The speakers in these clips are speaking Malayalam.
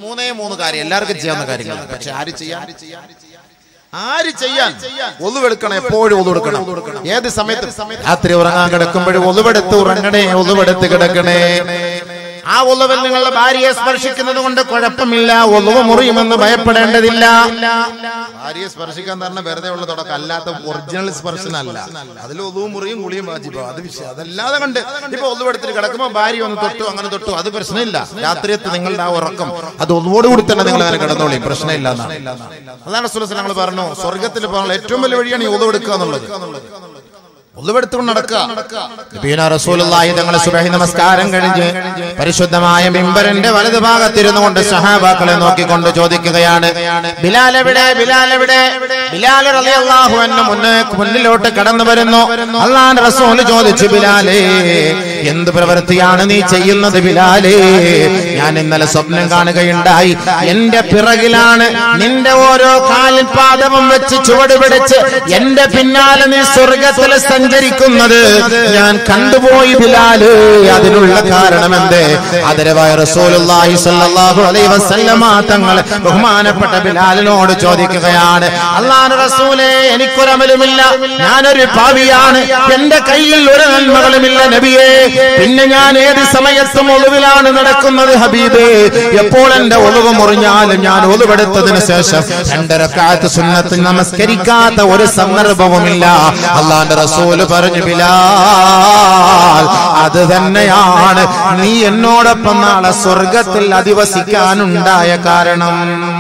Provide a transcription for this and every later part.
മൂന്നേ മൂന്ന് കാര്യം എല്ലാവർക്കും ചെയ്യാവുന്ന കാര്യങ്ങളാണ് പക്ഷെ ആര് ചെയ്യാൻ ആര് ചെയ്യാൻ ഒതുവെടുക്കണം എപ്പോഴും ഒതുവെടുക്കണം ഏത് സമയത്ത് രാത്രി ഉറങ്ങാൻ കിടക്കുമ്പോഴും ഒതുവെടുത്ത് ഉറങ്ങണേ ഒതുവെടുത്ത് കിടക്കണേ ആ ഒലുവിൽ നിങ്ങളുടെ ഭാര്യയെ സ്പർശിക്കുന്നത് കൊണ്ട് കുഴപ്പമില്ല ഒലുവ് മുറിയുമെന്ന് ഭയപ്പെടേണ്ടതില്ല ഭാര്യയെ സ്പർശിക്കാൻ പറഞ്ഞ വെറുതെ ഉള്ള തുടക്കം അല്ലാത്ത ഒറിജിനൽ സ്പർശനമല്ല അതിൽ ഒലുവും മുറിയും കുളിയും വാജിബോ അത് വിഷയം അതല്ലാതെ കണ്ട് ഇപ്പൊ ഒലുവെടുത്തിട്ട് കിടക്കുമ്പോൾ ഭാര്യ ഒന്ന് തൊട്ടു അങ്ങനെ തൊട്ടു അത് പ്രശ്നമില്ല രാത്രിയത്ത് നിങ്ങളുടെ ആ ഉറക്കം അത് ഒന്നുകൂടി തന്നെ നിങ്ങൾ അങ്ങനെ കിടന്നോളി പ്രശ്നമില്ല എന്നാണ് അതാണ് സുലസ് ഞങ്ങൾ പറഞ്ഞു സ്വർഗത്തിൽ പോകാനുള്ള ഏറ്റവും വലിയ വഴിയാണ് ഈ ഒലുവെടുക്കുക എന്നുള്ളത് ഒന്നുപെടുത്തുകൊണ്ട് നടക്കുക നബിയുനാ റസൂലുള്ളാഹി തങ്ങളെ സുബഹി നമസ്കാരം കഴിഞ്ഞ് പരിശുദ്ധമായ മിമ്പറിന്റെ വലതു ഭാഗത്തിരുന്നു കൊണ്ട് സഹാബാക്കളെ നോക്കിക്കൊണ്ട് ചോദിക്കുകയാണ് ബിലാൽ എവിടെ ബിലാൽ എവിടെ ബിലാൽ റളിയല്ലാഹു അൻഹു മുന്നേ മുന്നിലോട്ട് കടന്നു വരുന്നു അള്ളാഹുവിന്റെ റസൂൽ ചോദിച്ചു ബിലാലേ എന്ത് പ്രവൃത്തിയാണ് നീ ചെയ്യുന്നത് ബിലാലേ ഞാൻ ഇന്നലെ സ്വപ്നം കാണുകയുണ്ടായി എന്റെ പിറകിലാണ് നിന്റെ ഓരോ കാലിൽ പാദവും വെച്ച് ചുവട് പിടിച്ച് എന്റെ പിന്നാലെ നീ സ്വർഗത്തിൽ സഞ്ചരിക്കുന്നത് ഞാൻ കണ്ടുപോയി ബിലാല് അതിനുള്ള കാരണം എന്തേ ആദരവായ റസൂലുള്ളാഹി സ്വല്ലല്ലാഹു അലൈഹി വസല്ലമ തങ്ങൾ ബഹുമാനപ്പെട്ട ബിലാലിനോട് ചോദിക്കുകയാണ് അള്ളാഹു റസൂലേ എനിക്കൊരമലുമില്ല ഞാനൊരു പാവിയാണ് എന്റെ കയ്യിൽ ഒരു നന്മകളുമില്ല നബിയേ പിന്നെ ഞാൻ ഏത് സമയത്തും ഒളിവിലാണ് നടക്കുന്നത് ഹബീബേ എപ്പോൾ എന്റെ ഒളിവ് മുറിഞ്ഞാലും ഞാൻ ഒളിവെടുത്തതിന് ശേഷം രണ്ടരക്കാലത്ത് സുന്നത്ത് നമസ്കരിക്കാത്ത ഒരു സന്ദർഭവുമില്ല അള്ളാന്റെ റസൂല് പറഞ്ഞു ബിലാൽ അത് തന്നെയാണ് നീ എന്നോടൊപ്പം നാളെ സ്വർഗത്തിൽ അധിവസിക്കാനുണ്ടായ കാരണം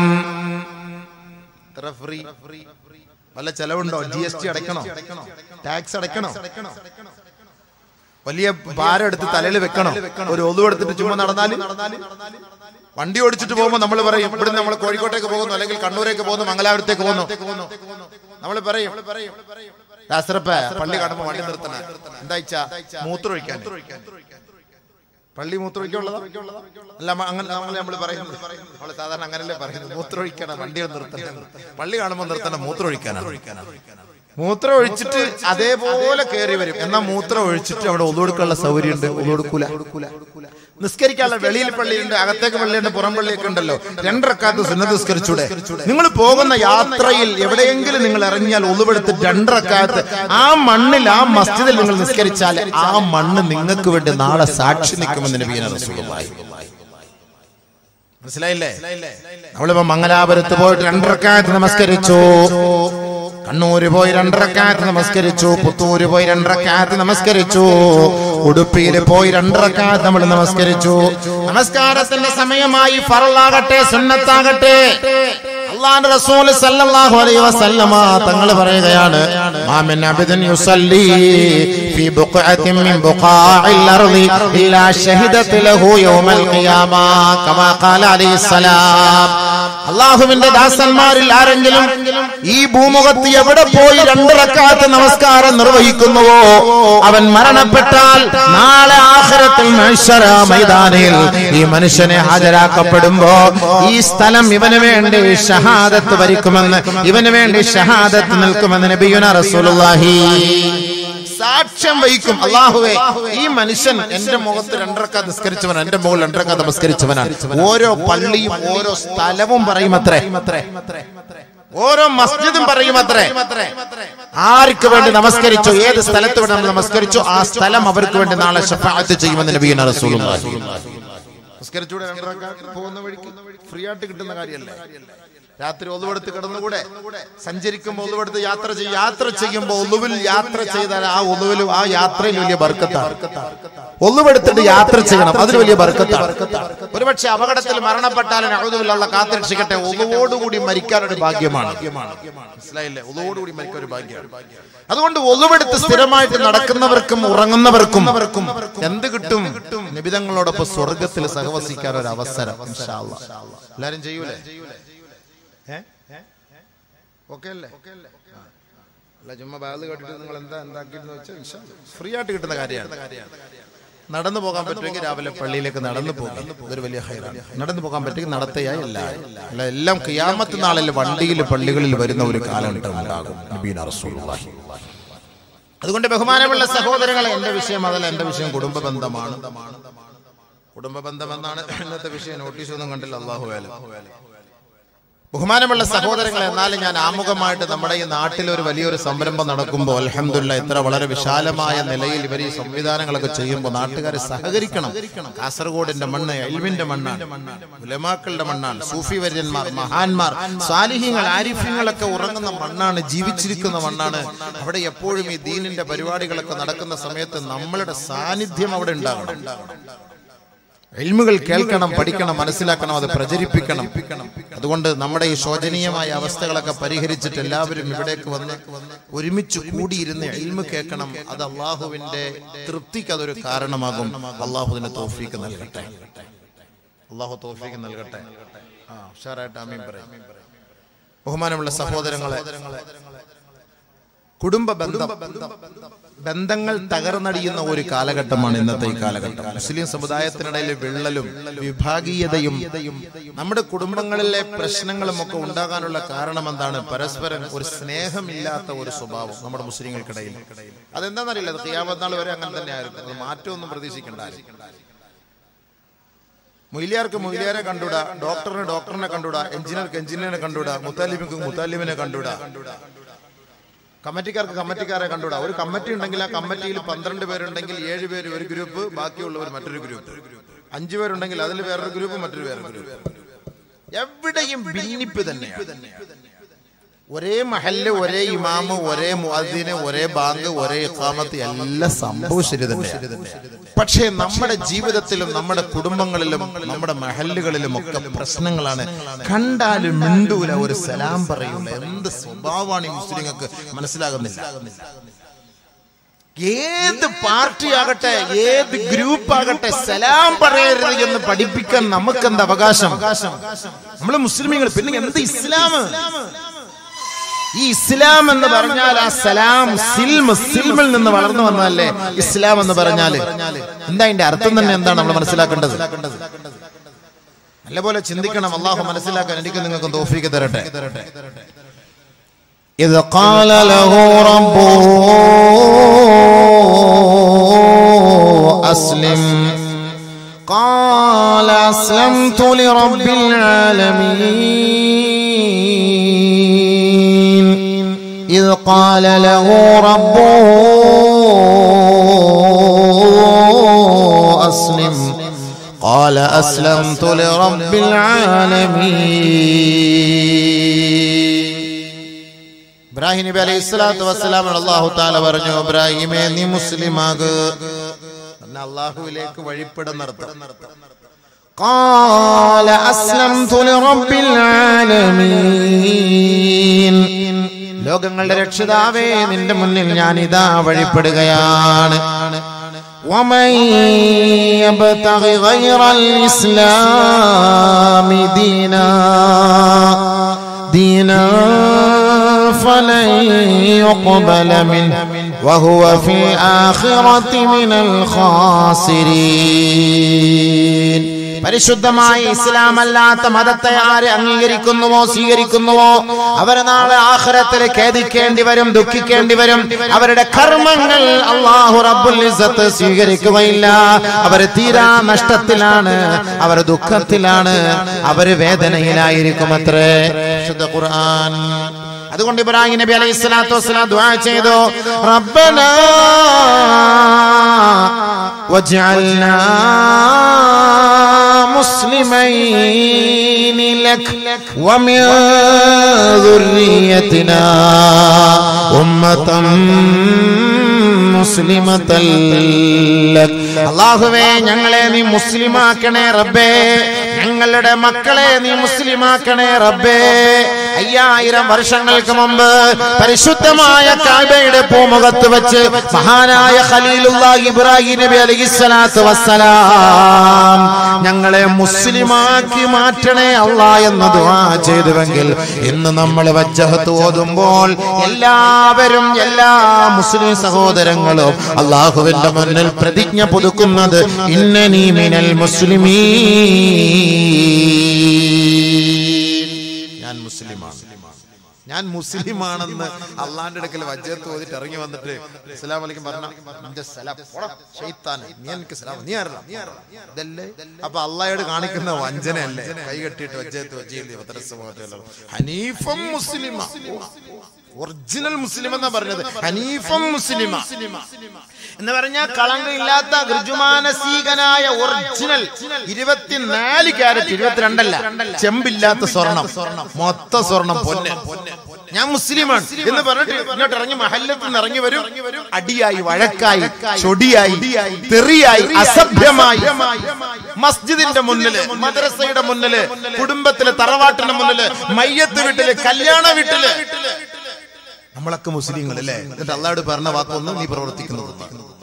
ഫ്രീ വല്ല ചെലവുണ്ടോ ജി എസ് ടി അടയ്ക്കണോ ടാക്സ് അടയ്ക്കണോ വലിയ ഭാരം എടുത്ത് തലയിൽ വെക്കണോ ഒരു ഒതു എടുത്തിട്ട് ചുമ്മാ നടന്നാല് വണ്ടി ഓടിച്ചിട്ട് പോകുമ്പോൾ നമ്മൾ പറയും ഇവിടെ നമ്മൾ കോഴിക്കോട്ടേക്ക് പോകുന്നു അല്ലെങ്കിൽ കണ്ണൂരേക്ക് പോകുന്നു മംഗലാപുരത്തേക്ക് പോകുന്നു നമ്മൾ പറയും ദാസറപ്പ പള്ളി കാണുമ്പോൾ വണ്ടി നിർത്തണ എന്താ വെച്ചാ മൂത്രമൊഴിക്കാൻ പള്ളി മൂത്രമൊഴിക്കുള്ളതാ അല്ല മ- അങ്ങനെ നമ്മൾ നമ്മൾ പറയുന്നത് നമ്മൾ സാധാരണ അങ്ങനല്ലേ പറയുന്നത് മൂത്രമൊഴിക്കണം വണ്ടി നിർത്തണം പള്ളി കാണുമ്പോൾ നിർത്തണം മൂത്രമൊഴിക്കാനാണ് മൂത്രം ഒഴിച്ചിട്ട് അതേപോലെ കയറി വരും എന്നാ മൂത്രം ഒഴിച്ചിട്ട് അവിടെ ഒതുകൊടുക്കാനുള്ള സൗകര്യം ഉണ്ട് ഒതുകൊടുക്കൂല നിസ്കരിക്കാനുള്ള വെളിയിൽ പള്ളിയുണ്ട് അകത്തേക്ക് പള്ളിയുണ്ട് പുറം പള്ളിയൊക്കെ ഉണ്ടല്ലോ രണ്ടരക്കാത്ത് സുന്നത്ത് നിസ്കരിച്ചൂടെ നിങ്ങൾ പോകുന്ന യാത്രയിൽ എവിടെയെങ്കിലും നിങ്ങൾ ഇറങ്ങിയാൽ ഒതുവെടുത്ത് രണ്ടരക്കാത്ത് ആ മണ്ണിൽ ആ മസ്ജിദിൽ നിങ്ങൾ നിസ്കരിച്ചാൽ ആ മണ്ണ് നിങ്ങൾക്ക് വേണ്ടി നാളെ സാക്ഷി നിൽക്കുമെന്ന് നബീന റസൂലുള്ളാഹി മനസ്സിലായില്ലേ നമ്മളിപ്പോ മംഗലാപുരത്ത് പോയിട്ട് രണ്ടരക്കാലത്ത് നമസ്കരിച്ചു കണ്ണൂര് പോയി രണ്ടരക്കാലത്ത് നമസ്കരിച്ചു പുത്തൂര് പോയി രണ്ടരക്കാലത്ത് നമസ്കരിച്ചു ഉടുപ്പിയിൽ പോയി രണ്ടരക്കാലത്ത് നമ്മൾ നമസ്കരിച്ചു നമസ്കാരത്തിന്റെ സമയമായി ഫറലാകട്ടെ സുന്നത്താകട്ടെ അള്ളാഹുവിന്റെ റസൂൽ സല്ലല്ലാഹു അലൈഹി വസല്ലമ തങ്ങൾ പറയുകയാണ് മാമിൻ അബ്ദിൻ യുസല്ലി ഫീ ബുഖഅത്തിൻ മിൻ ബുഖാഇൽ അർളി ഇല്ലാ ഷഹിദത് ലഹു യൗമൽ ഖിയാമ കമാ ഖാല അലൈഹി സലാം അള്ളാഹുവിന്റെ ദാസന്മാരിൽ ആരെങ്കിലും ഈ ഭൂമുഖത്ത് എവിടെ പോയി രണ്ട് റക്കാത്ത് നമസ്കാരം നിർവഹിക്കുന്നുവോ അവൻ മരണപ്പെട്ടാൽ നാളെ ആഖിറത്തിൽ മഹ്ശറ മൈതാനിൽ ഈ മനുഷ്യനെ ഹാജരാക്കപ്പെടുമ്പോ ഈ സ്ഥലം ഇവന് വേണ്ടി ഷഹാദത്ത് വരിക്കുമെന്ന് ഇവന് വേണ്ടി ഷഹാദത്ത് നിൽക്കുമെന്ന് നബിയുന റസൂലുള്ളാഹി സാക്ഷ്യം വഹിക്കും അള്ളാഹുവേ ഈ മനുഷ്യൻ എന്റെ മുഖത്ത് രണ്ടരക്ക നിസ്കരിച്ചവൻ എന്റെ മുകളിൽ രണ്ടരക്ക നമസ്കരിച്ചവനാണ് ഓരോ പള്ളിയും ഓരോ സ്ഥലവും പറയുമത്രേ ഓരോ മസ്ജിദും പറയുമത്രേ ആർക്ക് വേണ്ടി നമസ്കരിച്ചോ ഏത് സ്ഥലത്ത് വേണ്ടി നമ്മൾ നമസ്കരിച്ചോ ആ സ്ഥലം അവർക്ക് വേണ്ടി നാളെ ഷഫാഅത്ത് ചെയ്യുമെന്ന് നബീന റസൂലുള്ളാഹി നമസ്കരിച്ചൂടെ രണ്ടരക്ക പോകുന്ന വഴിക്ക് ഫ്രീ ആയിട്ട് കിട്ടുന്ന കാര്യമല്ലേ രാത്രി ഒതുവെടുത്ത് കിടന്നുകൂടെ സഞ്ചരിക്കുമ്പോൾ ഒതുവെടുത്ത് യാത്ര ചെയ്യും യാത്ര ചെയ്യുമ്പോൾ ഒതുവിൽ യാത്ര ചെയ്താൽ ആ ഒതുവിൽ ആ യാത്രയിൽ വലിയ ബർക്കത്താണ് ഒന്നുവെടുത്തിട്ട് യാത്ര ചെയ്യണം അതിന് വലിയ ബർക്കത്താണ് ഒരുപക്ഷെ അപകടത്തിൽ മരണപ്പെട്ടാലും അഴുതുവിലുള്ള കാത്തിരക്ഷിക്കട്ടെ ഒന്നുവോടുകൂടി മരിക്കാൻ ഒരു ഭാഗ്യമാണ് മനസ്സിലായില്ലേ ഒന്നുവോടുകൂടി മരിക്കാൻ ഒരു ഭാഗ്യമാണ് അതുകൊണ്ട് ഒന്നുവെടുത്ത് സ്ഥിരമായിട്ട് നടക്കുന്നവർക്കും ഉറങ്ങുന്നവർക്കും എന്ത് കിട്ടും നിബിതങ്ങളോടൊപ്പം സ്വർഗത്തിൽ സഹവസിക്കാൻ ഒരു അവസരം ഇൻഷാ അല്ലാ. എല്ലാരും ചെയ്യൂലേ ഓക്കെ അല്ലേ ആ. അല്ല ചുമ്മാ ബാഗ് കേട്ടിട്ട് നിങ്ങൾ എന്താ എന്താക്കിയെന്ന് വെച്ചാൽ ഫ്രീ ആയിട്ട് കിട്ടുന്ന കാര്യമാണ് നടന്നു പോകാൻ പറ്റുമെങ്കിൽ രാവിലെ പള്ളിയിലേക്ക് നടന്നു പോകും ഇതൊരു വലിയ ഹൈറാണ് നടന്നു പോകാൻ പറ്റുമെങ്കിൽ നടത്തയായി അല്ല അല്ല എല്ലാം കിയാമത്ത് നാളിൽ വണ്ടിയിൽ പള്ളികളിൽ വരുന്ന ഒരു കാലഘട്ടം ഉണ്ടാകും നബീന റസൂലുള്ളാഹി. അതുകൊണ്ട് ബഹുമാനമുള്ള സഹോദരങ്ങളെ എന്റെ വിഷയം അതല്ല എന്റെ വിഷയം കുടുംബ ബന്ധമാണ് കുടുംബ ബന്ധം എന്നാണ് ഇന്നത്തെ വിഷയം നോട്ടീസ് ഒന്നും കണ്ടില്ല അള്ളാഹു വേല ബഹുമാനമുള്ള സഹോദരങ്ങളെ എന്നാലും ഞാൻ ആമുഖമായിട്ട് നമ്മുടെ ഈ നാട്ടിൽ ഒരു വലിയൊരു സംരംഭം നടക്കുമ്പോൾ അലഹമില്ല ഇത്ര വളരെ വിശാലമായ നിലയിൽ ഇവർ ഈ സംവിധാനങ്ങളൊക്കെ ചെയ്യുമ്പോൾ നാട്ടുകാരെ സഹകരിക്കണം കാസർഗോഡിന്റെ മണ്ണ് എൽവിന്റെ മണ്ണാണ് ഉലമാക്കളുടെ മണ്ണാണ് സൂഫി വര്യന്മാർ മഹാന്മാർ സാലിഹ്യങ്ങൾ ആരിഫ്യങ്ങളൊക്കെ ഉറങ്ങുന്ന മണ്ണാണ് ജീവിച്ചിരിക്കുന്ന മണ്ണാണ് അവിടെ എപ്പോഴും ഈ ദീനിന്റെ പരിപാടികളൊക്കെ നടക്കുന്ന സമയത്ത് നമ്മളുടെ സാന്നിധ്യം അവിടെ ഉണ്ടാകണം എൽമുകൾ കേൾക്കണം പഠിക്കണം മനസ്സിലാക്കണം അത് പ്രചരിപ്പിക്കണം അതുകൊണ്ട് നമ്മുടെ ഈ ശോചനീയമായ അവസ്ഥകളൊക്കെ പരിഹരിച്ചിട്ട് എല്ലാവരും ഇവിടേക്ക് വന്ന് ഒരുമിച്ച് കൂടിയിരുന്ന് എൽമ് കേൾക്കണം അത് അള്ളാഹുവിന്റെ തൃപ്തിക്ക് അതൊരു കാരണമാകും അള്ളാഹുവിന് തോഫീക്ക് നൽകട്ടെ അള്ളാഹു തോഫീക്ക് നൽകട്ടെ ആ ഉഷാറായിട്ട് ആമീൻ പറയും ബഹുമാനമുള്ള സഹോദരങ്ങളെ കുടുംബ ബന്ധം ബന്ധങ്ങൾ തകർന്നടിയുന്ന ഒരു കാലഘട്ടമാണ് ഇന്നത്തെ ഈ കാലഘട്ടം മുസ്ലിം സമുദായത്തിനിടയിൽ വിള്ളലും വിഭാഗീയതയും നമ്മുടെ കുടുംബങ്ങളിലെ പ്രശ്നങ്ങളും ഒക്കെ ഉണ്ടാകാനുള്ള കാരണം എന്താണ് പരസ്പരം ഒരു സ്നേഹമില്ലാത്ത ഒരു സ്വഭാവം നമ്മുടെ മുസ്ലിങ്ങൾക്കിടയിൽ അതെന്താണെന്നറിയില്ല അത് തിയാമത്താൾ വരെ അങ്ങനെ തന്നെ ആയിരിക്കും അത് മാറ്റമൊന്നും പ്രതീക്ഷിക്കണ്ട മൊയ്ലിയാർക്ക് മൊയ്ലിയാരെ കണ്ടുകൂടാ ഡോക്ടറിന് ഡോക്ടറിനെ കണ്ടുകൂടാ എഞ്ചിനീയർക്ക് എഞ്ചിനീയറിനെ കണ്ടുകൂടാ മുത്താലിമിക്ക് മുത്താലിമിനെ കണ്ടുകൂടാ കമ്മിറ്റിക്കാർക്ക് കമ്മിറ്റിക്കാരെ കണ്ടുകൂടാ ഒരു കമ്മിറ്റി ഉണ്ടെങ്കിൽ ആ കമ്മിറ്റിയിൽ പന്ത്രണ്ട് പേരുണ്ടെങ്കിൽ ഏഴ് പേര് ഒരു ഗ്രൂപ്പ് ബാക്കിയുള്ളവർ മറ്റൊരു ഗ്രൂപ്പ് അഞ്ചു പേരുണ്ടെങ്കിൽ അതിൽ വേറൊരു ഗ്രൂപ്പ് മറ്റൊരു വേറൊരു ഗ്രൂപ്പ് എവിടെയും ഭിന്നിപ്പ് തന്നെയാണ് ഒരേ മഹല്ല് ഒരേ ഇമാമ് ഒരേ മുഅദ്ദിന് ഒരേ ബാങ്ക് ഒരേ ഇഖാമത്ത് എല്ലാ സംഭവം ശരി തന്നെയാണ് പക്ഷേ നമ്മുടെ ജീവിതത്തിലും നമ്മുടെ കുടുംബങ്ങളിലും നമ്മുടെ മഹല്ലുകളിലും ഒക്കെ പ്രശ്നങ്ങളാണ് കണ്ടാലും മിണ്ടൂല ഒരു സലാം പറയൂല എന്ത് സ്വഭാവമാണ് ഈ മുസ്ലിങ്ങൾക്ക് മനസ്സിലാകുന്നില്ല ഏത് പാർട്ടി ആകട്ടെ ഏത് ഗ്രൂപ്പ് ആകട്ടെ സലാം പറയരുത് എന്ന് പഠിപ്പിക്കാൻ നമുക്കെന്ത് അവകാശം നമ്മള് മുസ്ലിമീങ്ങൾ പിന്നെ എന്ത് ഇസ്ലാം ഈ ഇസ്ലാം എന്ന് പറഞ്ഞാൽ ആ സലാം സിൽമ് സിൽമിൽ നിന്ന് വളർന്നു വന്നതല്ലേ ഇസ്ലാം എന്ന് പറഞ്ഞാല് എന്താ അതിന്റെ അർത്ഥം തന്നെ എന്താണ് നമ്മൾ മനസ്സിലാക്കേണ്ടത് നല്ലപോലെ ചിന്തിക്കണം അള്ളാഹു മനസ്സിലാക്കാൻ എനിക്ക് നിങ്ങൾക്ക് തോഫിക്ക് തരട്ടെ إذ قال له ربه أسلم قال أسلمت لرب العالمين إذ قال له ربه أسلم قال أسلمت لرب العالمين ഇബ്രാഹിം നബി അലൈഹി സ്വലാത്തു വസ്സലാം അള്ളാഹു താല പറഞ്ഞു ഇബ്രാഹിമേ നീ മുസ്ലിമാക് എന്നെ അള്ളാഹുവിലേക്ക് വഴിപ്പെടുന്നർത്ഥം قال أسلمت لرب العالمين ലോകങ്ങളുടെ രക്ഷിതാവേ നിന്റെ മുന്നിൽ ഞാൻ ഇതാ വഴിപ്പെടുകയാണ് ومن يبتغ غير الإسلام دينا دينا فلن يقبل منه وهو في الآخرة من الخاسرين പരിശുദ്ധമായ ഇസ്ലാം അല്ലാത്ത മതത്തെ ആര് അംഗീകരിക്കുന്നുവോ സ്വീകരിക്കുന്നുവോ അവർ നാളെ ആഖിറത്തിൽ ഖേദിക്കേണ്ടി വരും ദുഃഖിക്കേണ്ടി വരും അവരുടെ കർമ്മങ്ങൾ അള്ളാഹു റബ്ബുൽ ഇസ്സത്ത് സ്വീകരിക്കുകയില്ല അവർ തീരാ നഷ്ടത്തിലാണ് അവർ ദുഃഖത്തിലാണ് അവർ വേദനയിലായിരിക്കും അത്രേ വിശുദ്ധ ഖുർആൻ അതുകൊണ്ട് ഇബ്രാഹിം നബി അലൈഹി സ്വലാത്തു വസ്സലാം ദുആ ചെയ്തു റബ്ബന വജ്അൽനാ مسلمين لك ومن ذريتنا أمة مسلمة لك അള്ളാഹുവേ ഞങ്ങളെ നീ മുസ്ലിമാക്കണേ റബ്ബേ ഞങ്ങളുടെ മക്കളെ നീ മുസ്ലിമാക്കണേ റബ്ബേ അയ്യായിരം വർഷങ്ങൾക്ക് മുമ്പ് പരിശുദ്ധമായ കാബയുടെ പൂമുഖത്ത് വെച്ച് മഹാനായ ഖലീലുള്ള ഇബ്രാഹിം നബി അലൈഹിസ്സലാത്തു വസ്സലാം ഞങ്ങളെ മുസ്ലിമാക്കി മാറ്റണേ അല്ല എന്ന് ദുആ ചെയ്തുവെങ്കിൽ ഇന്ന് നമ്മൾ വജ്ജഹത്ത് ഓതുമ്പോൾ എല്ലാവരും എല്ലാ മുസ്ലിം സഹോദരങ്ങളും അള്ളാഹുവിന്റെ മുന്നിൽ പ്രതിജ്ഞ പുതുക്കുന്നത് ഇന്നനീ മിനൽ മുസ്ലിമീ ഞാൻ മുസ്ലിമാണ് ഞാൻ മുസ്ലിമാണെന്ന് അള്ളാന്റെ അടുക്കൽ വജ്ജത്ത് ഓതിട്ട് ഇറങ്ങി വന്നിട്ട് അസ്സലാം വലൈക്കും പറഞ്ഞ "നിന്റെ സലാം, പോടാ, ശൈത്താനെ, നീ എനിക്ക് സലാം നീ ആരടാ? ഇതല്ലേ അപ്പൊ അള്ളായോട് കാണിക്കുന്ന വഞ്ചനയല്ലേ കൈ കെട്ടിയിട്ട് വജ്ജത്ത് വജ്ജയില്ലേ ഹനീഫം മുസ്ലിമ ഒറിജിനൽ മുസ്ലിം എന്നാ പറഞ്ഞത് ഹനീഫം മുസ്ലിമ എന്ന് പറഞ്ഞാൽ കളങ്കമില്ലാത്ത ഗൃജുമാനസീകനായ ഒറിജിനൽ ഇരുപത്തിനാല് ക്യാരറ്റ് ഇരുപത്തിരണ്ടല്ല ചെമ്പില്ലാത്ത സ്വർണം മൊത്ത സ്വർണം പൊന്ന് ഞാൻ മുസ്ലിമാണ് എന്ന് പറഞ്ഞിട്ട് ഇങ്ങോട്ട് ഇറങ്ങി മഹല്ലത്തിൽ നിന്ന് ഇറങ്ങി വരും അടിയായി വഴക്കായി ചൊടിയായി തെറിയായി അസഭ്യമായി മസ്ജിദിന്റെ മുന്നില് മദ്രസയുടെ മുന്നില് കുടുംബത്തിലെ തറവാട്ടിന്റെ മുന്നില് മയ്യത്ത് വീട്ടില് കല്യാണ വീട്ടില് നമ്മളൊക്കെ മുസ്ലിങ്ങൾ അല്ലേ എന്നിട്ട് അള്ളാഹോട് പറഞ്ഞ വാക്കൊന്നും നീ പ്രവർത്തിക്കുന്നത്